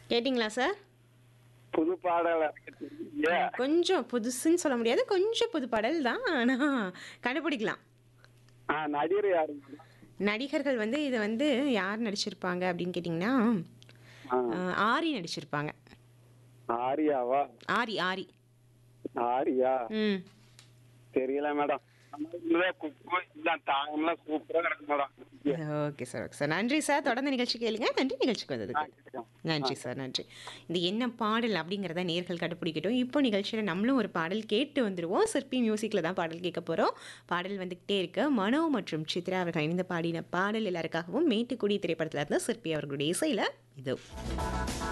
கேட்டிங்களா சார் புது பாடல் எனக்கு தெரியல கொஞ்சம் புதுசுன்னு சொல்ல முடியாது கொஞ்சம் புது பாடல் தான் ஆனால் கண்டுபிடிக்கலாம் ஆ நடிகர் யாரு மேடம் நடிகர்கள் வந்து இதை வந்து யார் நடிச்சிருப்பாங்க அப்படின்னு கேட்டிங்கன்னா ஆ, அஹ், ஆரி நடிச்சிருப்பாங்க ஆரியாவா ஆரி ஆரி ஆரியா ம் தெரியல மேடம் குக்கு எல்லாம் தாங்கலாம் சூப்பரா கிடக்கு madam okay sir okay sir நன்றி சார் தொடர்ந்து நிகழ்ச்சி கேளுங்க நன்றி நிகழ்ச்சிக்கு வந்ததுக்கு நன்றி சார் நன்றி இது என்ன பாடல் அப்படிங்கிறத நேர்கள் கண்டுபிடிக்கட்டும் இப்போ நிகழ்ச்சியில் நம்மளும் ஒரு பாடல் கேட்டு வந்துடுவோம் சிற்பி மியூசிக்கில் தான் பாடல் கேட்க போகிறோம் பாடல் வந்துக்கிட்டே இருக்கு மனோ மற்றும் சித்ரா அவர்கள் இணைந்து பாடின பாடல் எல்லாருக்காகவும் மேட்டுக்குடி திரைப்படத்தில் இருந்த சிற்பி அவர்களுடைய இசையில் இது